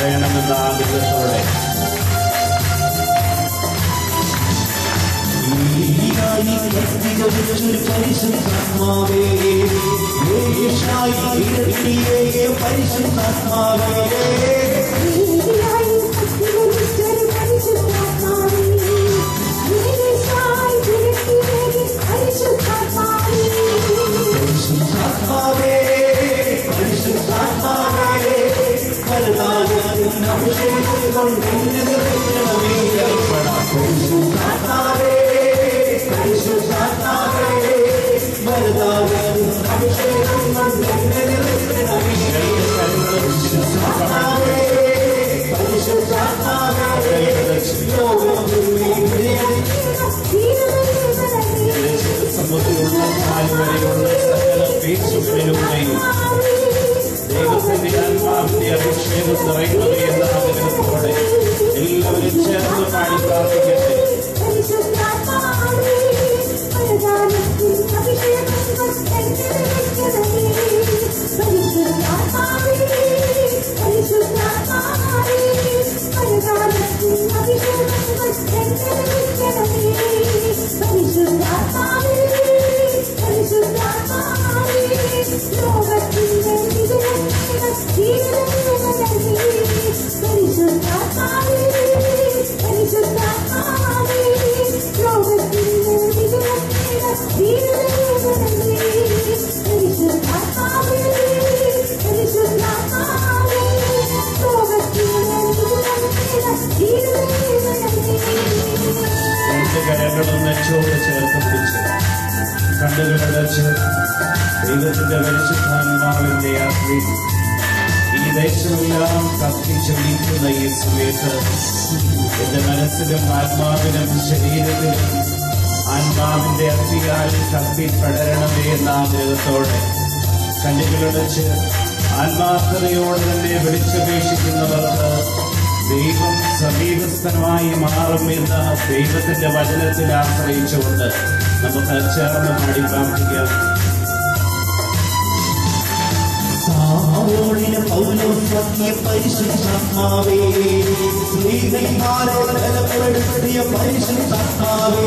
വേണമെന്ന ആഗ്രഹത്തോടെ ഈയായി കത്തികരിച്ചൊരു പരിശുദ്ധാത്മാവേ യേശായി ഇരട്ടിയേ പരിശുദ്ധാത്മാവേ പരിശുദ്ധാത്മാവേ പരിശുദ്ധാത്മാവേ വരദാനം അഭിഷേകം കൊണ്ട് എന്നെ നിറയ്ക്കണമേ പരിശുദ്ധാത്മാവേ പരിശുദ്ധാത്മാവേ വരദാനം അഭിഷേകം കൊണ്ട് എന്നെ നിറയ്ക്കണമേ പരിശുദ്ധാത്മാവേ പരിശുദ്ധാത്മാവേ ലോകം സമൃദ്ധിയുള്ള താഴ്വരയുള്ള സകല പേശുകളിലൂടെയും ദൈവത്തിന്റെ ആത്മാവിന്റെ അഭിഷേകം നിറയുന്നത് എന്ന ആഗ്രഹത്തോടെ എല്ലാവരും ചേർന്ന് പാടി പ്രാർത്ഥിക്കട്ടെ രണ്ട് കരങ്ങളും നെച്ചോട് ചേർത്ത് പിടിച്ച് കണ്ണുകളടച്ച് ദൈവത്തിന്റെ പരിശുദ്ധാത്മാവിന്റെ യാത്രി ഈ ദേശമെല്ലാം കത്തിച്ചൊലിക്കുന്ന ഈ സമയത്ത് എന്റെ മനസ്സിലും ആത്മാവിലും ശരീരത്തിലും ആത്മാവിന്റെ അഗ്നിയാൽ കത്തി പടരണമേ എന്ന ആഗ്രഹത്തോടെ കണ്ണുകളടച്ച് ആത്മാർത്ഥതയോടെ തന്നെ വിളിച്ചപേക്ഷിക്കുന്നവർക്ക് ദൈവം സമീപസ്ഥനമായി മാറും എന്ന ദൈവത്തിന്റെ വചനത്തിൽ ആശ്രയിച്ചുകൊണ്ട് നമുക്ക് ചേർന്ന് പാടി പ്രാർത്ഥിക്കാം സാവോളിന് പൗലോസത്തിയ പരിശുദ്ധാത്മാവേ സ്ത്രീകന്മാരോട് ബലപ്പെടുത്തിയ പരിശുദ്ധാത്മാവേ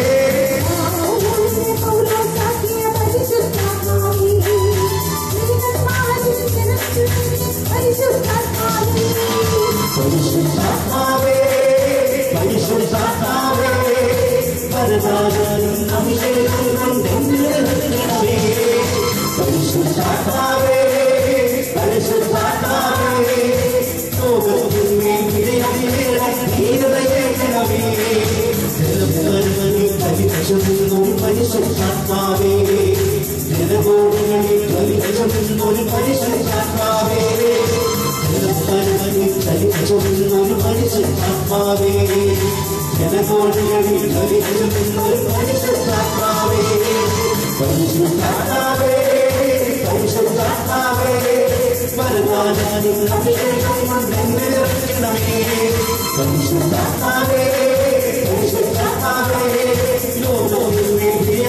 പരിശുദ്ധാത്മാവേ പരിശുദ്ധാത്മാവേ വരദാനം അഭിഷേകം കൊണ്ട് എന്നെ നിറയ്ക്കണമേ പരിശുദ്ധാത്മാവേ പരിശുദ്ധാത്മാവേ ലോകത്തിന്മേൽ വിജയത്തിലേറെ ധീരതയേകണമേ ജലപരമണി പരിശുദ്ധൊരു പരിശുദ്ധാത്മാവേ ജനകോടികളിൽ പരിശുദ്ധൊരു പരിശുദ്ധാത്മാവേ ജലപരമണി പരിശുദ്ധൊരു പരിശുദ്ധാത്മാവേ ജനകോടികളിൽ പരിശുദ്ധൊരു പരിശുദ്ധാത്മാവേ പരിശുദ്ധാത്മാവേ പരിശുദ്ധാത്മാവേ വരദാനം അഭിഷേകം കൊണ്ട് എന്നെ നിറയ്ക്കണമേ പരിശുദ്ധാത്മാവേ പരിശുദ്ധാത്മാവേ ലോകമേ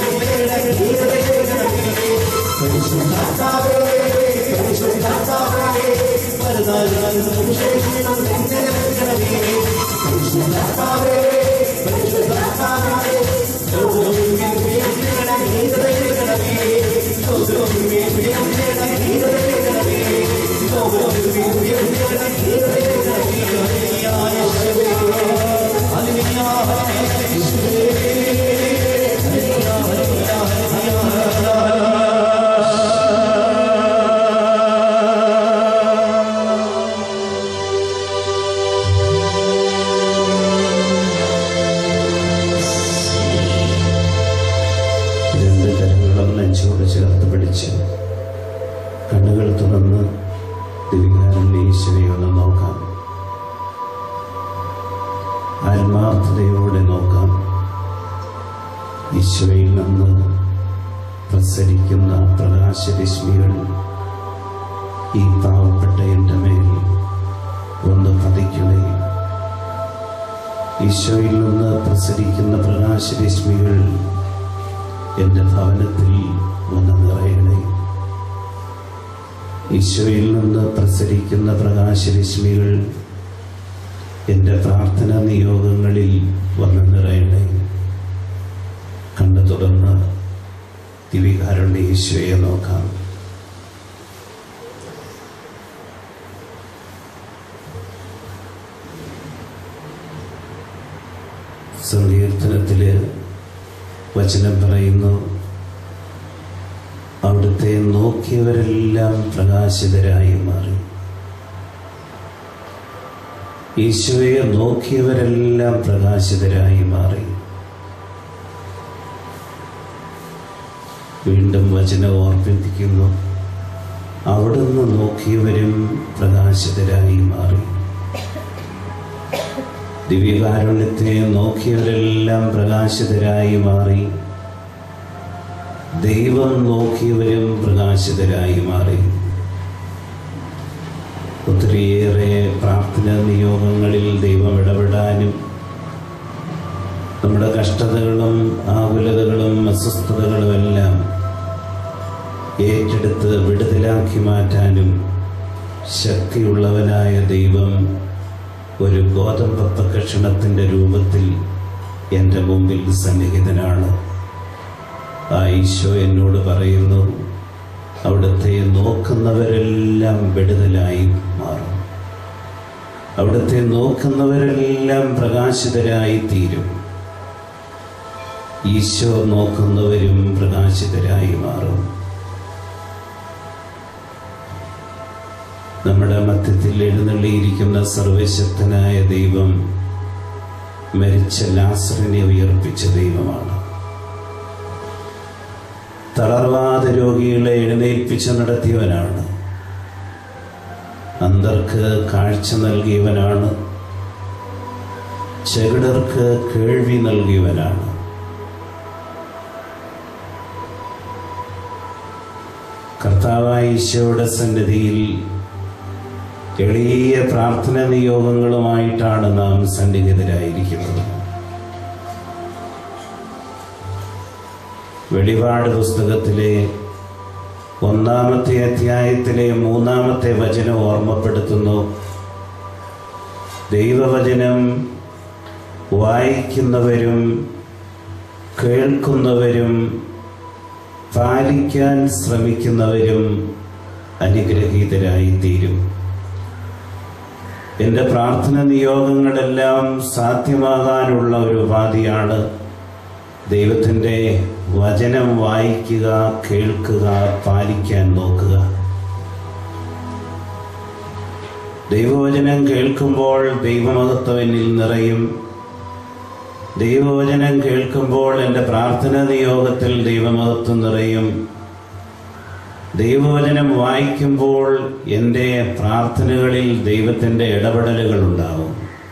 പരിശുദ്ധാത്മാവേ പരിശുദ്ധാത്മാവേ വരദാനം അഭിഷേകം കൊണ്ട് എന്നെ നിറയ്ക്കണമേ പരിശുദ്ധാത്മാവേ പരിശുദ്ധാത്മാവേ ലോകമേ രണ്ട് കരങ്ങളും നെഞ്ചോട് ചേർത്ത് പിടിച്ച് കണ്ണുകൾ തുറന്ന് ദിവ്യാനം ഈശ്വരെ ഒന്ന് നോക്കാം ആത്മാർത്ഥതയോടെ നോക്കാം ഈശോയിൽ നിന്ന് പ്രസരിക്കുന്ന പ്രകാശരശ്മികൾ ഈ പാവപ്പെട്ട എൻ്റെ മേൽ ഒന്ന് പതിക്കണേ ഈശോയിൽ നിന്ന് പ്രസരിക്കുന്ന പ്രകാശരശ്മികൾ എൻ്റെ ഭവനത്തിൽ ഒന്ന് നിറയണേ ഈശോയിൽ നിന്ന് പ്രസരിക്കുന്ന പ്രകാശരശ്മികൾ എൻ്റെ പ്രാർത്ഥന നിയോഗങ്ങളിൽ വന്നു നിറയണേ കണ്ണു തുറന്ന് ദിവികാരുടെ ഈശോയെ നോക്കാം സങ്കീർത്തനത്തില് വചനം പറയുന്നു അവിടുത്തെ നോക്കിയവരെല്ലാം പ്രകാശിതരായി മാറി ഈശോയെ നോക്കിയവരെല്ലാം പ്രകാശിതരായി മാറി വീണ്ടും വചനം ഓർമ്മിപ്പിക്കുന്നു അവിടുന്ന് നോക്കിയവരും പ്രകാശിതരായി മാറി ദിവ്യകാരുണ്യത്തെ നോക്കിയവരെല്ലാം പ്രകാശിതരായി മാറി ദൈവം നോക്കിയവരും പ്രകാശിതരായി മാറി ഒത്തിരിയേറെ പ്രാർത്ഥന നിയോഗങ്ങളിൽ ദൈവം ഇടപെടാനും നമ്മുടെ കഷ്ടതകളും ആകുലതകളും അസ്വസ്ഥതകളും എല്ലാം ഏറ്റെടുത്ത് വിടുതലാക്കി മാറ്റാനും ശക്തിയുള്ളവനായ ദൈവം ഒരു ഗോതമ്പപ്പ കഷണത്തിൻ്റെ രൂപത്തിൽ എൻ്റെ മുമ്പിൽ സന്നിഹിതനാണ് ആ ഈശോ എന്നോട് പറയുന്നു അവിടുത്തെ നോക്കുന്നവരെല്ലാം വിടുതലായി മാറും അവിടുത്തെ നോക്കുന്നവരെല്ലാം പ്രകാശിതരായി തീരും ഈശോ നോക്കുന്നവരും പ്രകാശിതരായി മാറും നമ്മുടെ മധ്യത്തിൽ എഴുന്നള്ളിയിരിക്കുന്ന സർവശക്തനായ ദൈവം മരിച്ച ലാസറിനെ ഉയർപ്പിച്ച ദൈവമാണ് തളർവാദ രോഗികളെ എഴുന്നേൽപ്പിച്ച് നടത്തിയവനാണ് അന്തർക്ക് കാഴ്ച നൽകിയവനാണ് ചെകിടർക്ക് കേൾവി നൽകിയവനാണ് കർത്താവായ ഈശോയുടെ സന്നിധിയിൽ എളിയ പ്രാർത്ഥന നിയോഗങ്ങളുമായിട്ടാണ് നാം സന്നിഹിതരായിരിക്കുന്നത് വെളിപാട് പുസ്തകത്തിലെ ഒന്നാമത്തെ അധ്യായത്തിലെ മൂന്നാമത്തെ വചനം ഓർമ്മപ്പെടുത്തുന്നു ദൈവവചനം വായിക്കുന്നവരും കേൾക്കുന്നവരും പാലിക്കാൻ ശ്രമിക്കുന്നവരും അനുഗ്രഹീതരായി തീരും എൻ്റെ പ്രാർത്ഥന നിയോഗങ്ങളെല്ലാം സാധ്യമാകാനുള്ള ഒരു ഉപാധിയാണ് ദൈവത്തിൻ്റെ വചനം വായിക്കുക കേൾക്കുക പാലിക്കാൻ നോക്കുക ദൈവവചനം കേൾക്കുമ്പോൾ ദൈവമഹത്വം എന്നിൽ നിറയും ദൈവവചനം കേൾക്കുമ്പോൾ എൻ്റെ പ്രാർത്ഥന നിയോഗത്തിൽ ദൈവമഹത്വം നിറയും ദൈവവചനം വായിക്കുമ്പോൾ എൻ്റെ പ്രാർത്ഥനകളിൽ ദൈവത്തിൻ്റെ ഇടപെടലുകൾ ഉണ്ടാവും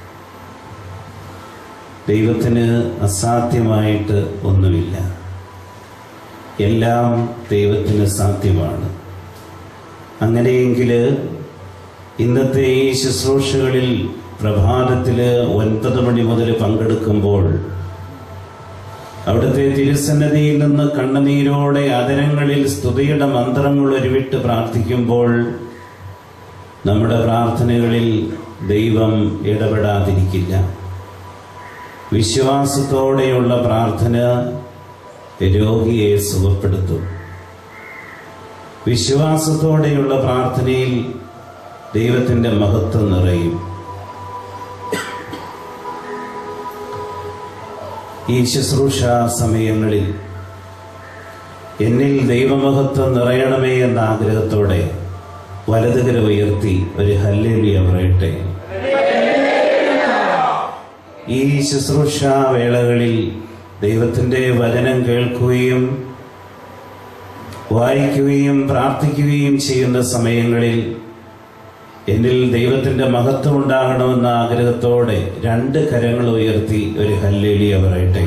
ദൈവത്തിന് അസാധ്യമായിട്ട് ഒന്നുമില്ല എല്ലാം ദൈവത്തിന് സാധ്യമാണ് അങ്ങനെയെങ്കിൽ ഇന്നത്തെ ഈ ശുശ്രൂഷകളിൽ പ്രഭാതത്തിൽ ഒൻപത് മണി മുതൽ പങ്കെടുക്കുമ്പോൾ അവിടുത്തെ തിരുസന്നതിയിൽ നിന്ന് കണ്ണുനീരോടെ അതരങ്ങളിൽ സ്തുതിയുടെ മന്ത്രങ്ങൾ ഒരുവിട്ട് പ്രാർത്ഥിക്കുമ്പോൾ നമ്മുടെ പ്രാർത്ഥനകളിൽ ദൈവം ഇടപെടാതിരിക്കില്ല വിശ്വാസത്തോടെയുള്ള പ്രാർത്ഥന രോഗിയെ സുഖപ്പെടുത്തും വിശ്വാസത്തോടെയുള്ള പ്രാർത്ഥനയിൽ ദൈവത്തിൻ്റെ മഹത്വം നിറയും ഈ ശുശ്രൂഷ സമയങ്ങളിൽ എന്നിൽ ദൈവമഹത്വം നിറയണമേ എന്ന ആഗ്രഹത്തോടെ വലതുകര ഉയർത്തി ഒരു ഹല്ലേലിയ പറയട്ടെ ഈ ശുശ്രൂഷ വേളകളിൽ ദൈവത്തിൻ്റെ വചനം കേൾക്കുകയും വായിക്കുകയും പ്രാർത്ഥിക്കുകയും ചെയ്യുന്ന സമയങ്ങളിൽ എന്നിൽ ദൈവത്തിന്റെ മഹത്വം ഉണ്ടാകണമെന്ന ആഗ്രഹത്തോടെ രണ്ട് കരങ്ങൾ ഉയർത്തി ഒരു ഹല്ലേലിയ പറയട്ടെ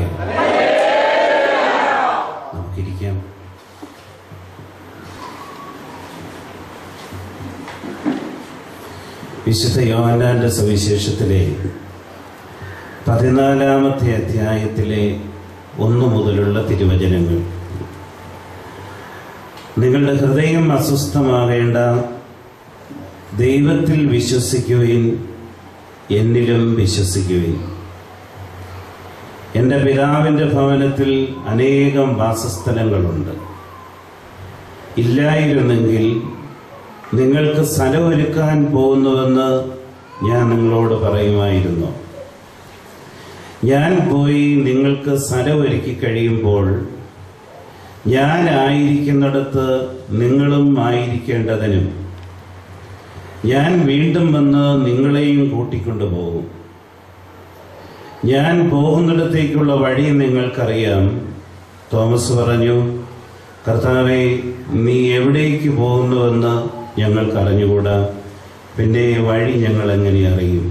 നമുക്കിരിക്കാം വിശുദ്ധ യോഹന്നാന്റെ സവിശേഷത്തിലെ പതിനാലാമത്തെ അധ്യായത്തിലെ ഒന്നു മുതലുള്ള തിരുവചനങ്ങൾ നിങ്ങളുടെ ഹൃദയം അസ്വസ്ഥമാകേണ്ട ദൈവത്തിൽ വിശ്വസിക്കുവിൻ എന്നിലും വിശ്വസിക്കുവിൻ എൻ്റെ പിതാവിൻ്റെ ഭവനത്തിൽ അനേകം വാസസ്ഥലങ്ങളുണ്ട് ഇല്ലായിരുന്നെങ്കിൽ നിങ്ങൾക്ക് സ്ഥലമൊരുക്കാൻ പോകുന്നുവെന്ന് ഞാൻ നിങ്ങളോട് പറയുമായിരുന്നു ഞാൻ പോയി നിങ്ങൾക്ക് സ്ഥലമൊരുക്കി കഴിയുമ്പോൾ ഞാനായിരിക്കുന്നിടത്ത് നിങ്ങളും ആയിരിക്കേണ്ടതിനും ഞാൻ വീണ്ടും വന്ന് നിങ്ങളെയും കൂട്ടിക്കൊണ്ടുപോകും ഞാൻ പോകുന്നിടത്തേക്കുള്ള വഴി നിങ്ങൾക്കറിയാം തോമസ് പറഞ്ഞു കർത്താവെ നീ എവിടേക്ക് പോകുന്നുവെന്ന് ഞങ്ങൾക്ക് അറിഞ്ഞുകൂടാ പിന്നെ വഴി ഞങ്ങൾ എങ്ങനെ അറിയും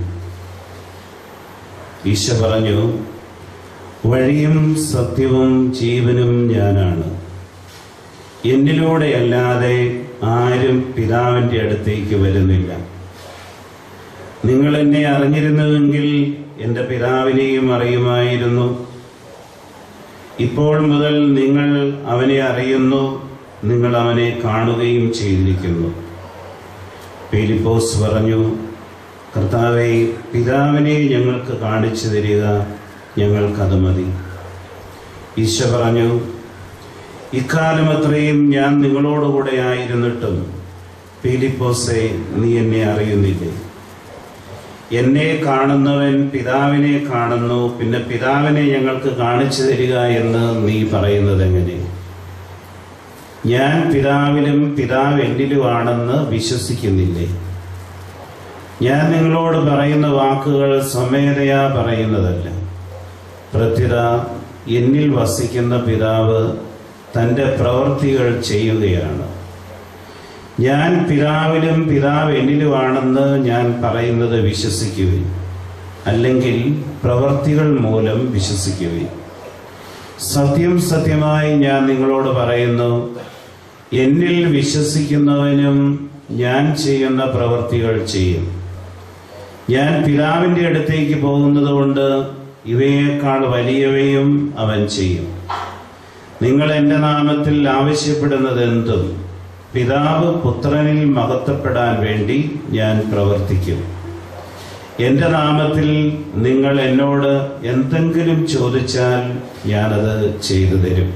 ഈശോ പറഞ്ഞു വഴിയും സത്യവും ജീവനും ഞാനാണ് എന്നിലൂടെ അല്ലാതെ ആരും പിതാവിൻ്റെ അടുത്തേക്ക് വരുന്നില്ല നിങ്ങൾ എന്നെ അറിഞ്ഞിരുന്നുവെങ്കിൽ എൻ്റെ പിതാവിനെയും അറിയുമായിരുന്നു ഇപ്പോൾ മുതൽ നിങ്ങൾ അവനെ അറിയുന്നു നിങ്ങൾ അവനെ കാണുകയും ചെയ്തിരിക്കുന്നു ഫിലിപ്പോസ് പറഞ്ഞു കർത്താവെ പിതാവിനെ ഞങ്ങൾക്ക് കാണിച്ചു തരിക ഞങ്ങൾക്കത് മതി ഈശോ പറഞ്ഞു ഇക്കാലം അത്രയും ഞാൻ നിങ്ങളോടുകൂടെ ആയിരുന്നിട്ടും ഫിലിപ്പോസെ നീ എന്നെ അറിയുന്നില്ലേ എന്നെ കാണുന്നവൻ പിതാവിനെ കാണുന്നു പിന്നെ പിതാവിനെ ഞങ്ങൾക്ക് കാണിച്ചു തരിക എന്ന് നീ പറയുന്നത് എങ്ങനെ ഞാൻ പിതാവിലും പിതാവ് എന്നിലുമാണെന്ന് വിശ്വസിക്കുന്നില്ലേ ഞാൻ നിങ്ങളോട് പറയുന്ന വാക്കുകൾ സ്വമേധയാ പറയുന്നതല്ല പ്രത്യുത എന്നിൽ വസിക്കുന്ന പിതാവ് തൻ്റെ പ്രവൃത്തികൾ ചെയ്യുകയാണ് ഞാൻ പിതാവിലും പിതാവ് എന്നിലുമാണെന്ന് ഞാൻ പറയുന്നത് വിശ്വസിക്കുവിൻ അല്ലെങ്കിൽ പ്രവർത്തികൾ മൂലം വിശ്വസിക്കുവിൻ സത്യം സത്യമായി ഞാൻ നിങ്ങളോട് പറയുന്നു എന്നിൽ വിശ്വസിക്കുന്നവനും ഞാൻ ചെയ്യുന്ന പ്രവർത്തികൾ ചെയ്യും ഞാൻ പിതാവിൻ്റെ അടുത്തേക്ക് പോകുന്നത് കൊണ്ട് ഇവയേക്കാൾ വലിയവയും അവൻ ചെയ്യും നിങ്ങൾ എൻ്റെ നാമത്തിൽ ആവശ്യപ്പെടുന്നത് എന്തും പിതാവ് പുത്രനിൽ മഹത്വപ്പെടാൻ വേണ്ടി ഞാൻ പ്രവർത്തിക്കും എൻ്റെ നാമത്തിൽ നിങ്ങൾ എന്നോട് എന്തെങ്കിലും ചോദിച്ചാൽ ഞാനത് ചെയ്തു തരും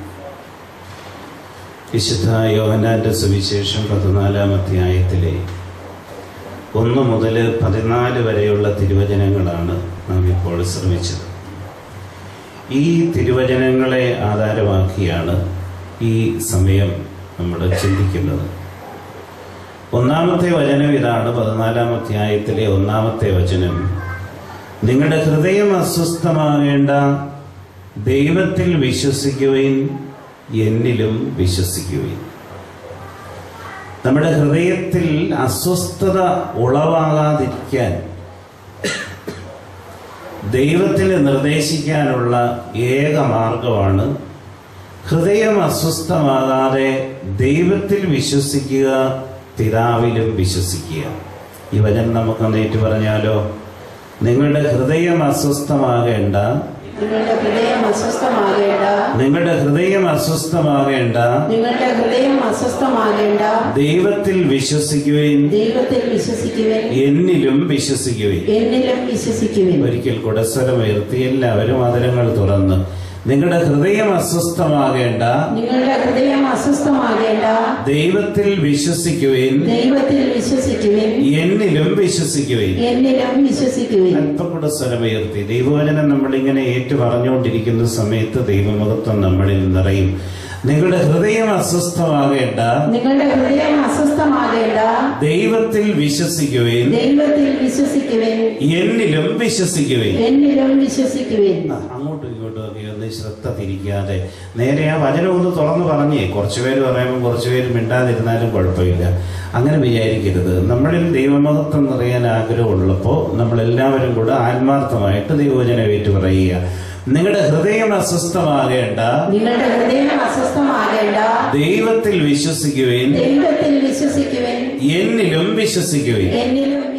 വിശുദ്ധ യോഹനാന്റെ സുവിശേഷം പതിനാലാം അധ്യായത്തിലെ ഒന്ന് മുതൽ പതിനാല് വരെയുള്ള തിരുവചനങ്ങളാണ് നാം ഇപ്പോൾ ശ്രമിച്ചത് ഈ തിരുവചനങ്ങളെ ആധാരമാക്കിയാണ് ഈ സമയം നമ്മൾ ചിന്തിക്കുന്നത് ഒന്നാമത്തെ വചനം ഇതാണ് പതിനാലാം അധ്യായത്തിലെ ഒന്നാമത്തെ വചനം നിങ്ങളുടെ ഹൃദയം അസ്വസ്ഥമാകേണ്ട ദൈവത്തിൽ വിശ്വസിക്കുവിൻ എന്നിലും വിശ്വസിക്കുവിൻ നമ്മുടെ ഹൃദയത്തിൽ അസ്വസ്ഥത ഉളവാകാതിരിക്കാൻ ദൈവത്തിന് നിർദ്ദേശിക്കാനുള്ള ഏക മാർഗമാണ് ഹൃദയം അസ്വസ്ഥമാകാതെ ദൈവത്തിൽ വിശ്വസിക്കുക പിതാവിലും വിശ്വസിക്കുക ഈ വചനം നമുക്കൊന്ന് ഏറ്റു പറഞ്ഞാലോ നിങ്ങളുടെ ഹൃദയം അസ്വസ്ഥമാകേണ്ട നിങ്ങളുടെ ഹൃദയം അസ്വസ്ഥമാകേണ്ട നിങ്ങളുടെ ഹൃദയം അസ്വസ്ഥമാകേണ്ട നിങ്ങളുടെ ഹൃദയം അസ്വസ്ഥമാകേണ്ട ദൈവത്തിൽ വിശ്വസിക്കുവിൻ ദൈവത്തിൽ വിശ്വസിക്കുവിൻ എന്നിലും വിശ്വസിക്കുവിൻ എന്നിലും വിശ്വസിക്കുവിൻ ഒരിക്കൽ കൂടെ സ്വരമുയർത്തി എല്ലാവരും അതിരങ്ങൾ തുറന്ന് നിങ്ങളുടെ ഹൃദയം അസ്വസ്ഥമാകേണ്ട നിങ്ങളുടെ ഹൃദയം അസ്വസ്ഥമാകേണ്ട ദൈവത്തിൽ വിശ്വസിക്കുവിൻ ദൈവത്തിൽ വിശ്വസിക്കുവിൻ എന്നിലും വിശ്വസിക്കുവിൻ എന്നിലും വിശ്വസിക്കുവിൻ അല്പം കൂടെ സ്വരമുയർത്തി ദൈവവചനം നമ്മളിങ്ങനെ ഏറ്റു പറഞ്ഞുകൊണ്ടിരിക്കുന്ന സമയത്ത് ദൈവമഹത്വം നമ്മളിൽ നിറയും നിങ്ങളുടെ ഹൃദയം അസ്വസ്ഥമാകേണ്ട നിങ്ങളുടെ ഹൃദയം അസ്വസ്ഥമാകേണ്ട ദൈവത്തിൽ വിശ്വസിക്കുവിൻ ദൈവത്തിൽ വിശ്വസിക്കുവിൻ എന്നിലും വിശ്വസിക്കുവിൻ എന്നിലും വിശ്വസിക്കുവിൻ ആ, അങ്ങോട്ടും ഇങ്ങോട്ടും ഒക്കെ ഒന്ന് ശ്രദ്ധ തിരിക്കാതെ നേരെ ആ വചനം ഒന്ന് തുറന്നു പറഞ്ഞേ കുറച്ചു പേര് പറയുമ്പോൾ കുറച്ചു പേര് മിണ്ടാതിരുന്നാലും കുഴപ്പമില്ല അങ്ങനെ വിചാരിക്കരുത് നമ്മളിൽ ദൈവമഹത്വം നിറയാൻ ആഗ്രഹമുള്ളപ്പോൾ നമ്മളെല്ലാവരും കൂടെ ആത്മാർത്ഥമായിട്ട് ദൈവവചനം ഏറ്റു പറയുക നിങ്ങളുടെ ഹൃദയം അസ്വസ്ഥമാകേണ്ട നിങ്ങളുടെ ഹൃദയം അസ്വസ്ഥമാകേണ്ട ദൈവത്തിൽ വിശ്വസിക്കുവിൻ ദൈവത്തിൽ വിശ്വസിക്കുവിൻ എന്നിലും വിശ്വസിക്കുവിൻ എന്നിലും